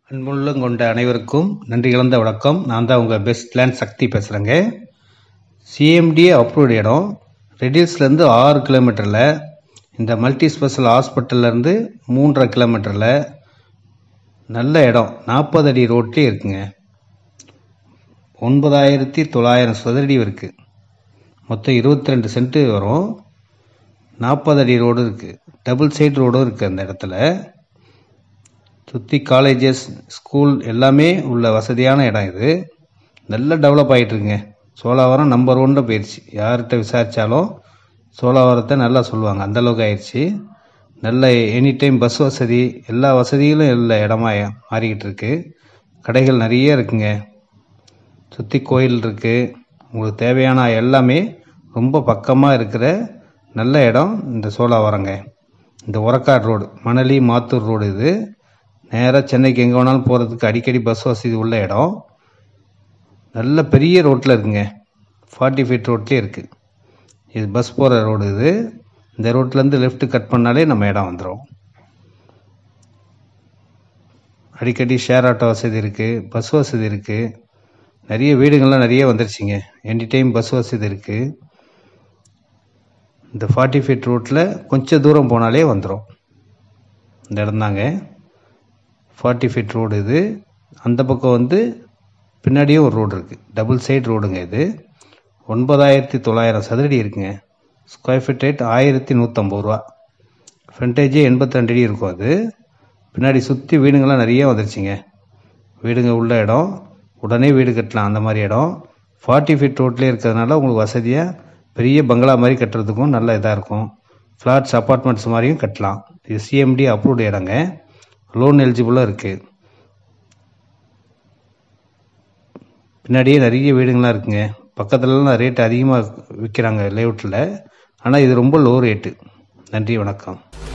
அன்புள்ளம் கொண்ட அனைவருக்கும் நன்றி கலந்த வணக்கம் நான் தான் உங்கள் பெஸ்ட் லேண்ட் சக்தி பேசுகிறேங்க சிஎம்டிஏ அப்ரூவ்டு இடம் ரெடில்ஸ்லேருந்து ஆறு கிலோமீட்டரில் இந்த மல்டி ஸ்பெஷல் ஹாஸ்பிட்டல்லேருந்து மூன்றரை கிலோமீட்டரில் நல்ல இடம் நாற்பது அடி ரோட்லேயே இருக்குங்க ஒன்பதாயிரத்தி தொள்ளாயிரம் சதுரடி இருக்குது மொத்தம் இருபத்தி ரெண்டு சென்ட்டு வரும் நாற்பது அடி ரோடு இருக்குது டபுள் சைடு ரோடும் இருக்குது அந்த இடத்துல சுற்றி காலேஜஸ் ஸ்கூல் எல்லாமே உள்ள வசதியான இடம் இது நல்லா டெவலப் ஆகிட்டுருங்க சோழாவரம் நம்பர் ஒன்று போயிடுச்சு யார்கிட்ட விசாரித்தாலும் சோழாவரத்தை நல்லா சொல்லுவாங்க அந்தளவுக்கு ஆயிடுச்சு நல்ல எனி டைம் பஸ் வசதி எல்லா வசதிகளும் உள்ள இடமா மாறிக்கிட்டு இருக்கு கடைகள் நிறைய இருக்குங்க சுற்றி கோயில் இருக்குது உங்களுக்கு தேவையான எல்லாமே ரொம்ப பக்கமாக இருக்கிற நல்ல இடம் இந்த சோழாவரங்க இந்த உரக்காடு ரோடு மணலி மாத்தூர் ரோடு இது நேராக சென்னைக்கு எங்கே வேணாலும் போகிறதுக்கு அடிக்கடி பஸ் வசதி உள்ள இடம் நல்ல பெரிய ரோட்டில் இருக்குங்க ஃபார்ட்டி ஃபீட் ரோட்லேயே இருக்குது இது பஸ் போகிற ரோடு இது இந்த ரோட்லேருந்து லெஃப்ட் கட் பண்ணாலே நம்ம இடம் வந்துடும் அடிக்கடி ஷேர் ஆட்டோ வசதி இருக்குது பஸ் வசதி இருக்குது நிறைய வீடுகள்லாம் நிறைய வந்துருச்சுங்க எனி டைம் பஸ் வசதி இருக்குது இந்த ஃபார்ட்டி ஃபீட் ரோட்டில் கொஞ்சம் தூரம் போனாலே வந்துடும் இந்த இடம்தாங்க ஃபார்ட்டி ஃபீட் ரோடு இது அந்த பக்கம் வந்து பின்னாடியும் ஒரு ரோடு இருக்குது டபுள் சைடு ரோடுங்க இது ஒன்பதாயிரத்தி தொள்ளாயிரம் சதுரடி இருக்குங்க ஸ்கொயர் ஃபீட் ரேட் ஆயிரத்தி நூற்றம்பது ரூபா ஃப்ரண்டேஜே எண்பத்தி ரெண்டு அடி இருக்கும் அது பின்னாடி சுற்றி வீடுங்கள்லாம் நிறைய வந்துருச்சுங்க வீடுங்க உள்ள இடம் உடனே வீடு கட்டலாம் அந்த மாதிரி இடம் ஃபார்ட்டி ஃபீட் ரோட்லேயே இருக்கிறதுனால உங்களுக்கு வசதியாக பெரிய பங்களா மாதிரி கட்டுறதுக்கும் நல்ல இதாக இருக்கும் ஃப்ளாட்ஸ் அப்பார்ட்மெண்ட்ஸ் மாதிரியும் கட்டலாம் இது சிஎம்டி அப்ரூவ்டு இடங்க லோன் எலிஜிபிளாக இருக்குது பின்னாடியே நிறைய வீடுங்கள்லாம் இருக்குங்க பக்கத்துலலாம் ரேட் அதிகமாக விற்கிறாங்க லேஅவுட்டில் ஆனால் இது ரொம்ப லோ ரேட்டு நன்றி வணக்கம்